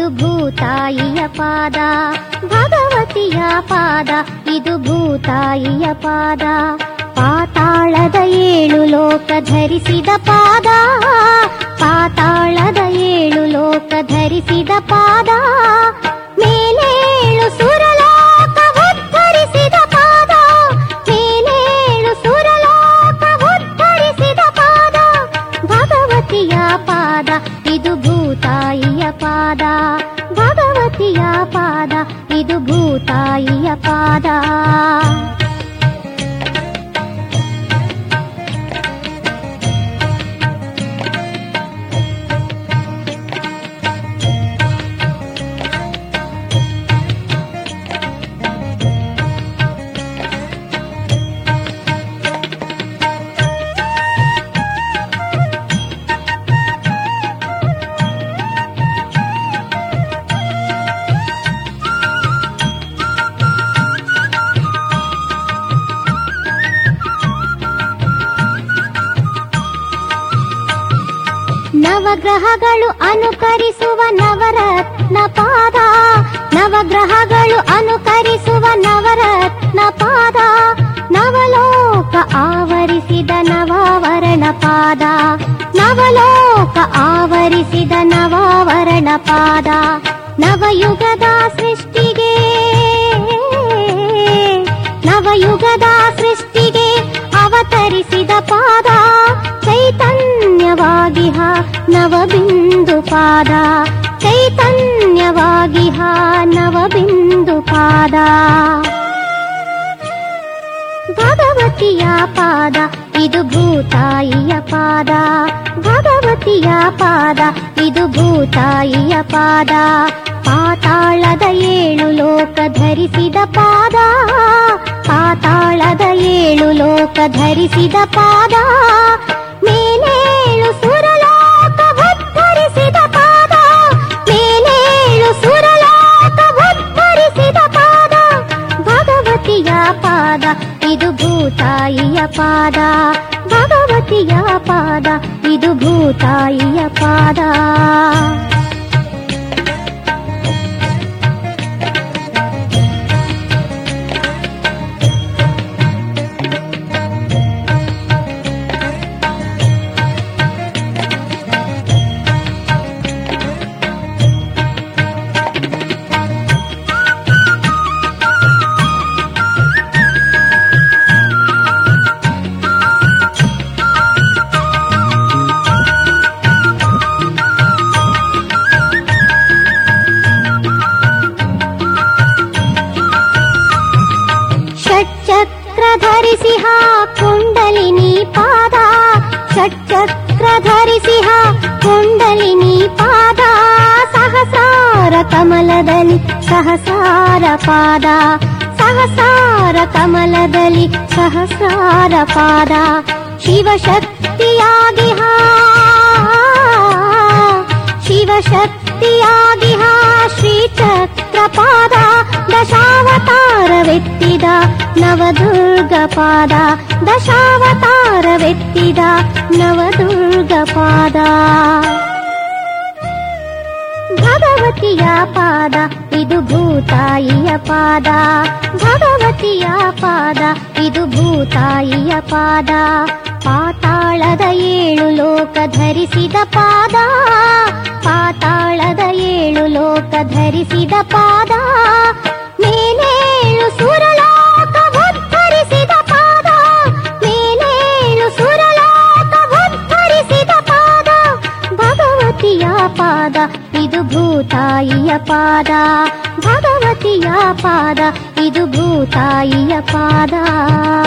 ಇದು ಭೂತಾಯಿಯ ಪಾದ ಭಗವತಿಯ ಪಾದ ಇದು ಭೂತಾಯಿಯ ಪಾದ ಪಾತಾಳದ ಏಳು ಲೋಕ ಧರಿಸಿದ ಪಾದ ಪಾತಾಳದ ಏಳು ಲೋಕ ಧರಿಸಿದ ಪಾದ ಮೇಲೇಳು ಸುರಲೋಕ ಉದ್ಧರಿಸಿದ ಪಾದ ಮೇಲೇಳು ಸುರಲೋಕ ಉದ್ಧರಿಸಿದ ಪಾದ ಭಗವತಿಯ ಪಾದ ಇದು ಭೂತಾಯಿಯ ಪಾದ ಭಗವತಿಯ ಪಾದ ಇದು ಭೂತಾಯಿಯ ಪಾದ ನವಗ್ರಹಗಳು ಅನುಕರಿಸುವ ನವರತ್ನ ಪಾದ ನವಗ್ರಹಗಳು ಅನುಕರಿಸುವ ನವರತ್ನ ಪಾದ ನವಲೋಕ ಆವರಿಸಿದ ನವಾವರಣ ಪಾದ ನವಲೋಕ ಆವರಿಸಿದ ನವಾವರಣ ಪಾದ ನವಯುಗದ ಸೃಷ್ಟಿಗೆ ನವಯುಗದ ಸೃಷ್ಟಿಗೆ ಅವತರಿಸಿದ ಪಾದ ಚೈತನ್ಯವಾಗಿಹ ನವಬಿಂದು ಪಾದ ಚೈತನ್ಯವಾಗಿಹ ನವಬಿಂದು ಪಾದ ಭಗವತಿಯ ಪಾದ ಇದು ಭೂತಾಯಿಯ ಪಾದ ಭಗವತಿಯ ಪಾದ ಇದು ಭೂತಾಯಿಯ ಪಾದ ಪಾತಾಳದ ಏಳು ಲೋಕ ಧರಿಸಿದ ಪಾದ ಪಾತಾಳದ ಏಳು ಲೋಕ ಧರಿಸಿದ ಪಾದ ಮೇಲೇಳು ಸುರಲೋಕ ಉದ್ಧರಿಸಿದ ಪಾದ ಮೇಲೇಳು ಸುರಲೋಕ ಉದ್ಧರಿಸಿದ ಪಾದ ಭಗವತಿಯ ಪಾದ ಇದು ಭೂತಾಯಿಯ ಪಾದ ಭಗವತಿಯ ಪಾದ ಇದು ಭೂತಾಯಿಯ ಪಾದ ಷಟ್ಚಕ್ರ ಧರಿಸಿಹ ಕುಂಡಲಿನಿ ಪಾದ ಷಟ್ಚಕ್ರ ಧರಿಸಿಹ ಕುಂಡಲಿನಿ ಪಾದ ಸಹಸಾರ ಕಮಲದಲ್ಲಿ ಸಹಸಾರ ಪಾದ ಸಹಸಾರ ಕಮಲದಲ್ಲಿ ಸಹಸ್ರಾರ ಪಾದ ಶಿವಶಕ್ತಿಯಾಗಿಹ ಶಿವಶಕ್ತಿಯಾಗಿಹ ಶ್ರೀಚಕ್ರ ಪಾದ ದಶಾವತಾರವೆತ್ತಿದ ನವದುರ್ಗ ಪಾದ ದಶಾವತಾರವೆತ್ತಿದ ನವದುರ್ಗ ಪಾದ ಭಗವತಿಯ ಪಾದ ಇದು ಭೂತಾಯಿಯ ಪಾದ ಭಗವತಿಯ ಪಾದ ಇದು ಭೂತಾಯಿಯ ಪಾದ ಪಾತಾಳದ ಏಳು ಲೋಕ ಧರಿಸಿದ ಪಾದ ಪಾತಾಳದ ಏಳು ಲೋಕ ಧರಿಸಿದ ಪಾದ ಮೇಲೇಳು ಸುರಲೋಕ ಉದ್ಧರಿಸಿದ ಪಾದ ಮೇಲೇಳು ಸುರಲೋಕ ಉದ್ಧರಿಸಿದ ಪಾದ ಭಗವತಿಯ ಪಾದ ಇದು ಭೂತಾಯಿಯ ಪಾದ ಭಗವತಿಯ ಪಾದ ಇದು ಭೂತಾಯಿಯ ಪಾದ